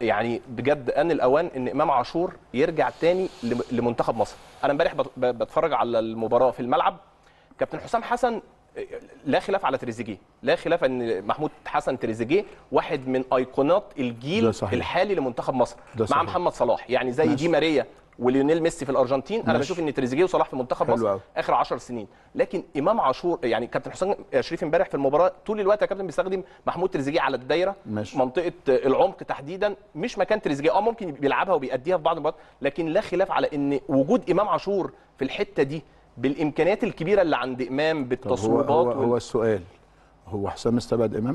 يعني بجد ان الاوان ان امام عاشور يرجع تاني لم- لمنتخب مصر انا امبارح بت- ب- بتفرج على المباراه في الملعب كابتن حسام حسن لا خلاف على تريزيجيه لا خلاف ان محمود حسن تريزيجيه واحد من ايقونات ده الجيل صحيح. الحالي لمنتخب مصر ده مع صحيح. محمد صلاح يعني زي ماشي. دي ماريا وليونيل ميسي في الارجنتين انا ماشي. بشوف ان تريزيجيه وصلاح في منتخب حلو مصر أوي. اخر 10 سنين لكن امام عاشور يعني كابتن حسام شريف امبارح في المباراه طول الوقت يا كابتن بيستخدم محمود تريزيجيه على الدايره ماشي. منطقه العمق تحديدا مش مكان تريزيجيه اه ممكن بيلعبها وبيأديها في بعض المباريات لكن لا خلاف على ان وجود امام عاشور في الحته دي بالامكانيات الكبيره اللي عند امام طب هو بالتصويبات هو, وال- هو السؤال هو حسام استبعد امام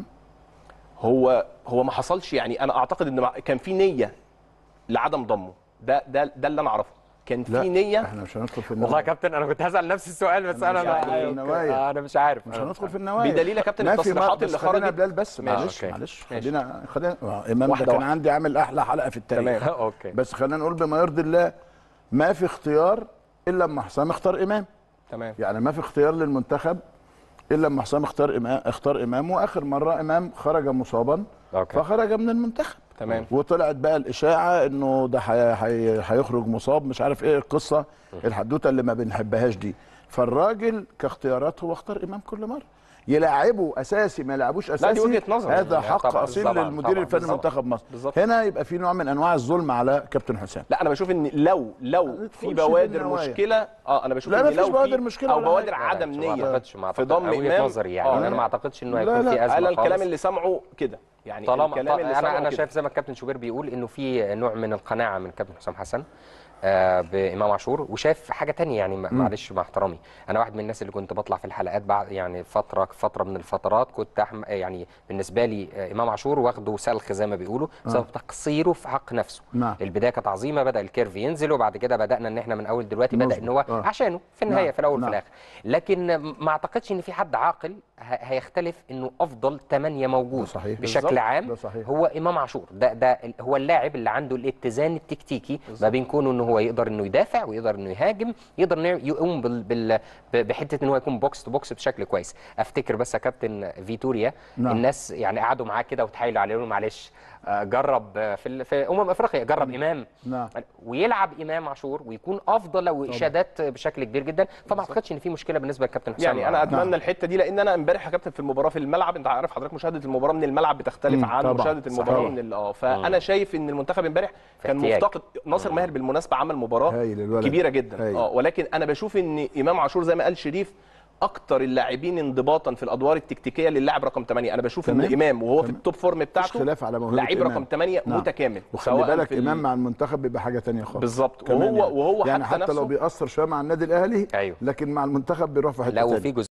هو هو ما حصلش يعني انا اعتقد ان مع- كان في نيه لعدم ضمه ده ده ده اللي انا اعرفه كان لا في نيه احنا مش هندخل في والله يا النوايا كابتن انا كنت هسال نفس السؤال بس انا مش عارف ما النوايا. انا مش عارف مش هندخل في النوايا بدليل يا كابتن ما في التصريحات بس اللي خلينا خرجت بلال بس ماشي. معلش أوكي. معلش ماشي. خلينا خلينا آه، امام واحدة ده كان واحدة. عندي عامل احلى حلقه في التاريخ تمام. اوكي بس خلينا نقول بما يرضي الله ما في اختيار الا لما حسام اختار امام تمام يعني ما في اختيار للمنتخب الا لما حسام اختار امام اختار امام واخر مره امام خرج مصابا أوكي. فخرج من المنتخب تمام وطلعت بقى الاشاعه انه ده حي- حي- هيخرج مصاب مش عارف ايه القصه الحدوته اللي ما بنحبهاش دي فالراجل كاختيارات هو اختار امام كل مره يلعبه اساسي ما يلعبوش اساسي دي وجهة نظر. هذا يعني حق طبعاً، اصيل طبعاً، للمدير طبعاً، الفني بالظبط. لمنتخب مصر بالظبط. هنا يبقى في نوع من انواع الظلم على كابتن حسام لا انا بشوف ان لو لو ندخلش في في بوادر النوايا. مشكله اه انا بشوف لا، ان مفيش لو في بوادر مشكلة او ولا بوادر حاجة. عدم ما نيه اعتقدش ما في اعتقدش ضم وجهه امام نظري يعني آه. انا ما اعتقدش انه لا، هيكون لا. في ازمه انا الكلام خالص. اللي سامعه كده يعني طالما الكلام اللي انا سامعه انا كده. شايف زي ما الكابتن شوبير بيقول انه في نوع من القناعه من كابتن حسام حسن آه، بامام عاشور وشايف حاجه تانية يعني ما- معلش مع احترامي انا واحد من الناس اللي كنت بطلع في الحلقات بعد يعني فتره فتره من الفترات كنت أحم يعني بالنسبه لي آه، امام عاشور واخده سلخ زي ما بيقولوا بسبب تقصيره في حق نفسه نعم. البدايه كانت عظيمه بدا الكيرف ينزل وبعد كده بدانا ان احنا من اول دلوقتي بدا مظبوط. ان هو آه. عشانه في النهايه نعم. في الاول نعم. وفي الاخر لكن ما اعتقدش ان في حد عاقل ه- هيختلف انه افضل ثمانيه موجود ده صحيح. بشكل بالظبط. عام ده صحيح. هو امام عاشور ده ده ال- هو اللاعب اللي عنده الاتزان التكتيكي ما بين كونه ان هو يقدر انه يدافع ويقدر انه يهاجم يقدر انه يقوم بال بال ب- بحته ان هو يكون بوكس تو بوكس بشكل كويس افتكر بس يا كابتن فيتوريا نعم. الناس يعني قعدوا معاه كده وتحايلوا عليه يقولوا معلش آه، جرب آه، في ال- في امم افريقيا جرب امام نعم. ويلعب امام عاشور ويكون افضل لو اشادات بشكل كبير جدا فما اعتقدش ان في مشكله بالنسبه للكابتن حسام يعني انا اتمنى الحته دي لان انا امبارح يا كابتن في المباراه في الملعب انت عارف حضرتك مشاهده المباراه من الملعب بتختلف مم، عن طبعاً. مشاهده المباراه صحيح. من ال- اه فانا شايف ان المنتخب امبارح كان احتياج. مفتقد ناصر ماهر بالمناسبه عمل مباراه هايل الولد. كبيره جدا هايل. اه ولكن انا بشوف ان امام عاشور زي ما قال شريف اكتر اللاعبين انضباطا في الادوار التكتيكيه للاعب رقم 8 انا بشوف ان تمام. امام وهو في تمام. التوب فورم بتاعته خلاف على موهبة لعيب إمام. رقم 8 نعم. متكامل وخلي سواء بالك في ال- امام مع المنتخب بيبقى حاجه تانية خالص بالظبط. كمان وهو- وهو يعني حتى حتى لو نفسه- بيأثر شويه مع النادي الاهلي أيوه. لكن مع المنتخب بيروح في حته لا تانية. وفي جزء